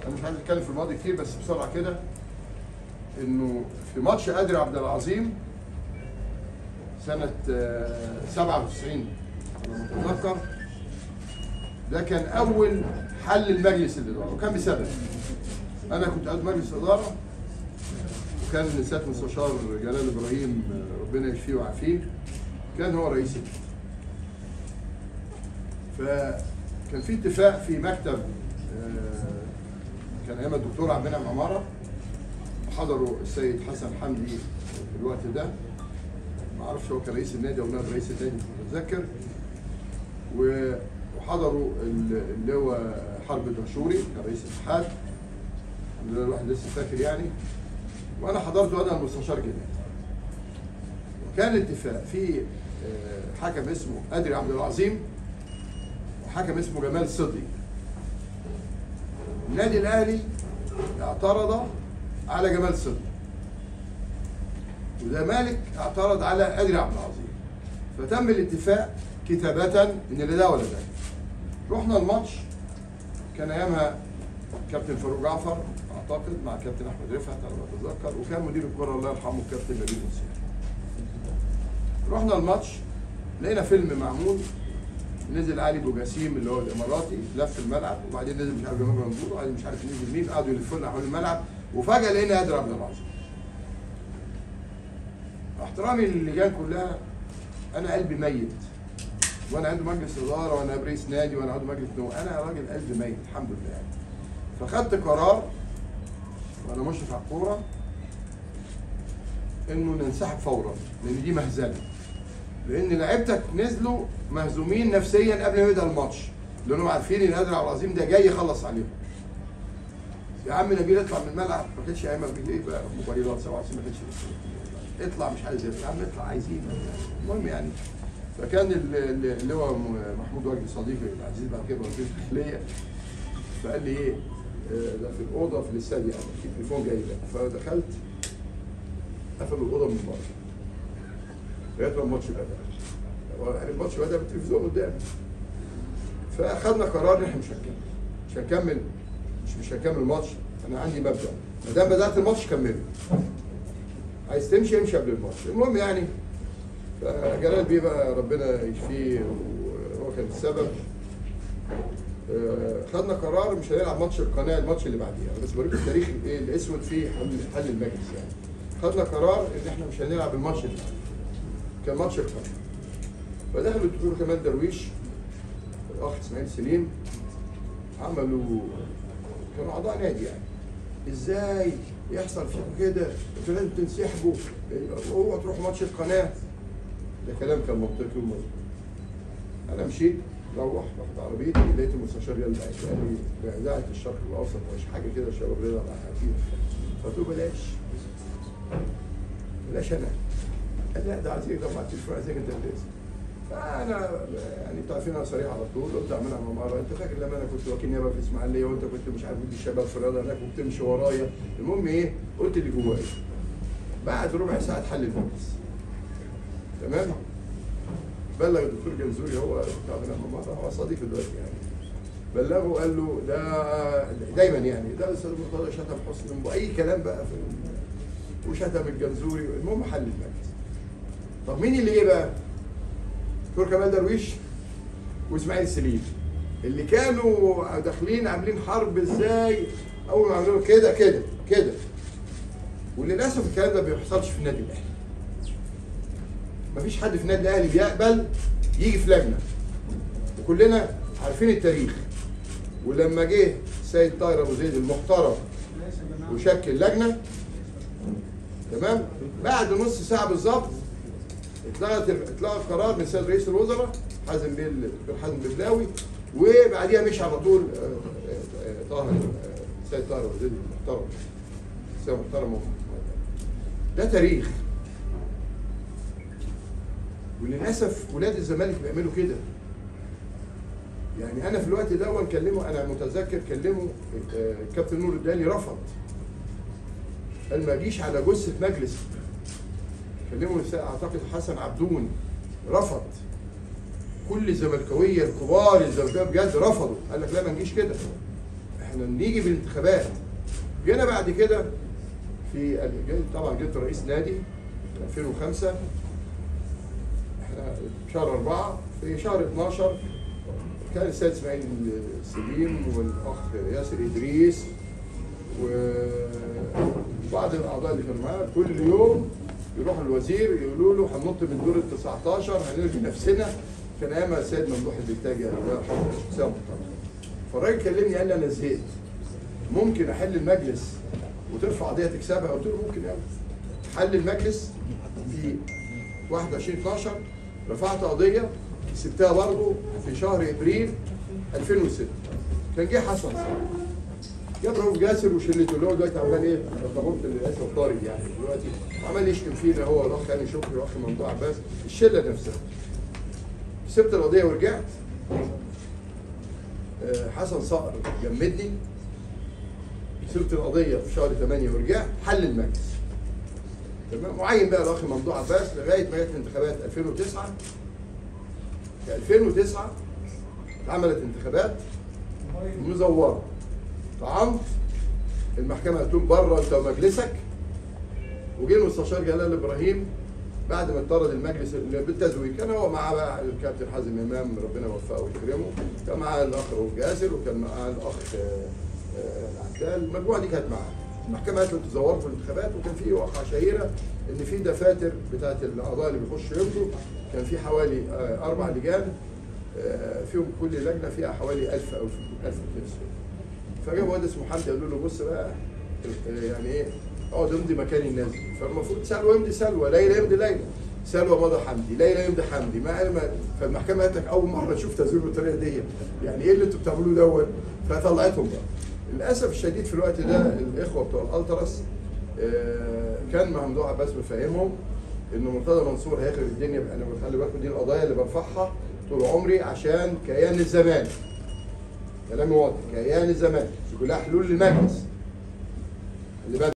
انا مش عايز اتكلم في الماضي كتير بس بسرعه كده انه في ماتش قادر عبد العظيم سنه آه، 97 على ما اتذكر ده كان اول حل المجلس الاداره وكان بسبب انا كنت قاعد مجلس اداره وكان سياده المستشار جلال ابراهيم آه، ربنا يشفيه ويعافيه كان هو رئيس النادي فكان في اتفاق في مكتب آه، كان ايام الدكتور عبد المنعم عماره حضروا السيد حسن حمدي في الوقت ده ما اعرفش هو كان رئيس النادي او نائب رئيس النادي مش متذكر و- وحضروا ال- اللي هو حرب الدهشوري كان رئيس الاتحاد الحمد لله الواحد لسه فاكر يعني وانا حضرت وانا المستشار جنات وكان الاتفاق في آه، حكم اسمه ادري عبد العظيم وحكم اسمه جمال صدقي النادي الاهلي اعترض على جمال صدقي وزمالك اعترض على ادري عبد العظيم فتم الاتفاق كتابة ان لا ده ولا ده رحنا الماتش كان ايامها كابتن فاروق جعفر اعتقد مع كابتن احمد رفعت على ما اتذكر وكان مدير الكره الله يرحمه الكابتن نبيل نصير رحنا الماتش لقينا فيلم معمول نزل علي ابو جسيم اللي هو الاماراتي لف الملعب وبعدين نزل مش عارف جمال منصور وبعدين مش عارف نزل مين قعدوا يلفونا حول الملعب وفجاه لقينا قادر عبد العظيم احترامي للجان كلها انا قلبي ميت وانا عندي مجلس اداره وانا رئيس نادي وانا عضو مجلس نوم انا راجل قلبي ميت الحمد لله يعني فخدت قرار وانا مشرف على الكوره انه ننسحب فورا لان دي مهزله لان لعيبتك نزلوا مهزومين نفسيا قبل ما يبدا الماتش لانهم عارفين ان نادر عبد العظيم ده جاي يخلص عليهم يا عم نبيل اطلع من الملعب ما كانش ايمن بالليل بقى موبايلات 97 ما كانش لسه. اطلع مش عايز يطلع يا عم اطلع عايزين المهم يعني فكان ال- ال- اللي هو م- محمود وجدي صديقي العزيز بعد كده وزير الداخليه فقال لي ايه آه، ده في الاوضه في الاستاد يعني في تليفون جاي لك فدخلت قفلوا الاوضه من بره لغايه ما الماتش بدا يعني الماتش بدا بالتلفزيون قدامي فاخدنا قرار ان احنا مش هنكمل مش هنكمل مش مش هنكمل الماتش انا عندي مبدا ما دام بدات الماتش كمله عايز تمشي امشي قبل الماتش المهم يعني فجلال بيه بقى ربنا يشفيه وهو كان السبب آه، خدنا قرار مش هنلعب ماتش القناه الماتش اللي بعديها بس بوريك التاريخ الايه الاسود في حل حل المجلس يعني خدنا قرار ان احنا مش هنلعب الماتش اللي بعديه كان ماتش القناه فدخلوا الدكتور كمال درويش الاخ اسماعيل سليم عملوا كانوا اعضاء نادي يعني ازاي يحصل فيكم كده انتوا لازم تنسحبوا اوعوا تروحوا ماتش القناه ده كلام كان منطقي ومظبوط انا مشيت روح رحت عربيتي لقيت المستشار يلا قال لي باذاعه الشرق الاوسط مش حاجه كده شباب رضا حكيم قلت له بلاش بلاش انا قال لي لا ده عايزين طبعا التليفون عايزك انت اللي تنزل فانا يعني انتوا عارفين انا صريح على طول قلت اعملها مره انت فاكر لما انا كنت وكيل نيابه في اسماعيليه وانت كنت مش عارف مدير الشباب في الرياضه هناك وبتمشي ورايا المهم ايه قلت اللي جوايا بعد ربع ساعه حل المجلس تمام بلغ الدكتور جنزوري هو بتاع من الممر هو صديقي دلوقتي يعني بلغه قال له ده دايما يعني ده الاستاذ مرتضى شتم حسني واي كلام بقى في وشتم الجنزوري المهم حل المجلس طب مين اللي ايه بقى؟ دكتور كمال درويش واسماعيل سليم اللي كانوا داخلين عاملين حرب ازاي اول ما عملوا كده كده كده وللاسف الكلام ده ما بيحصلش في النادي الاهلي مفيش حد في النادي الاهلي بيقبل يجي في لجنه وكلنا عارفين التاريخ ولما جه السيد طاهر ابو زيد المحترم وشكل لجنه تمام بعد نص ساعه بالظبط اتلغت اتلغى القرار من سيد رئيس الوزراء حازم بيه الدكتور حازم ببلاوي وبعديها مشي على طول آه، آه، آه، طاهر آه، سيد طاهر ابو زيد المحترم سيد محترم ده تاريخ وللاسف ولاد الزمالك بيعملوا كده يعني انا في الوقت ده نكلمه انا متذكر كلمه آه، الكابتن نور الدالي رفض قال ما اجيش على جثه مجلس كلمه الس- اعتقد حسن عبدون رفض كل الزملكاويه الكبار الزملكاويه بجد رفضوا قال لك لا ما نجيش كده احنا احنا نيجي بالانتخابات جينا بعد كده في جيت- طبعا جبت رئيس نادي في 2005 احنا في شهر أربعة في شهر 12 كان السيد اسماعيل سليم والاخ ياسر ادريس وبعض الاعضاء اللي كانوا معاه كل يوم يروحوا الوزير يقولوا له هننط من دور ال 19 هنلغي نفسنا كان ايامها السيد ممدوح البلتاجي الله يرحمه شخصيه محترمه فالراجل كلمني قال لي انا زهقت ممكن احل المجلس وترفع قضيه تكسبها قلت له ممكن قوي حل المجلس في 21 12 رفعت قضيه كسبتها برضه في شهر ابريل 2006 كان جه حسن صالح جاب رؤوف جاسر وشلته اللي هو دلوقتي عمال ايه ارتبطت للاسف طارق يعني دلوقتي عمال يشتم فينا هو والاخ هاني شكري واخ ممدوح عباس الشله نفسها سبت القضيه ورجعت آه، حسن صقر جمدني سبت القضيه في شهر 8 ورجعت حل المجلس تمام معين بقى الاخ ممدوح عباس لغايه ما جت انتخابات 2009 في 2009 اتعملت انتخابات مزوره طعنت المحكمه قالت لهم بره انت ومجلسك وجه المستشار جلال ابراهيم بعد ما اطرد المجلس بالتزوير كان هو معاه بقى الكابتن حازم امام ربنا يوفقه ويكرمه كان معاه الاخ رؤوف جاسر وكان معاه الاخ آه، آه، العتال المجموعه دي كانت معاه المحكمه قالت له انتوا زورتوا في الانتخابات وكان في واقعه شهيره ان في دفاتر بتاعت الاعضاء اللي بيخشوا يمضوا كان في حوالي آه، اربع لجان آه، فيهم كل لجنه فيها حوالي 1000 او 1000 كرسي فجاب واد اسمه حمدي قالوا له بص بقى يعني ايه اقعد امضي مكان الناس دي فالمفروض سلوى يمضي سلوى ليلى يمضي ليلى سلوى مضى حمدي ليلى يمضي حمدي ما علم فالمحكمه قالت لك اول مره اشوف تزوير بالطريقه دي يعني ايه اللي انتوا بتعملوه دوت فطلعتهم بقى للاسف الشديد في الوقت ده الاخوه بتوع الالتراس آه، كان ممدوح عباس مفهمهم ان مرتضى منصور هيخرب الدنيا انا خلي بالكم دي القضايا اللي برفعها طول عمري عشان كيان الزمان كلامي واضح كيان الزمان كلها حلول للمجلس اللي بقى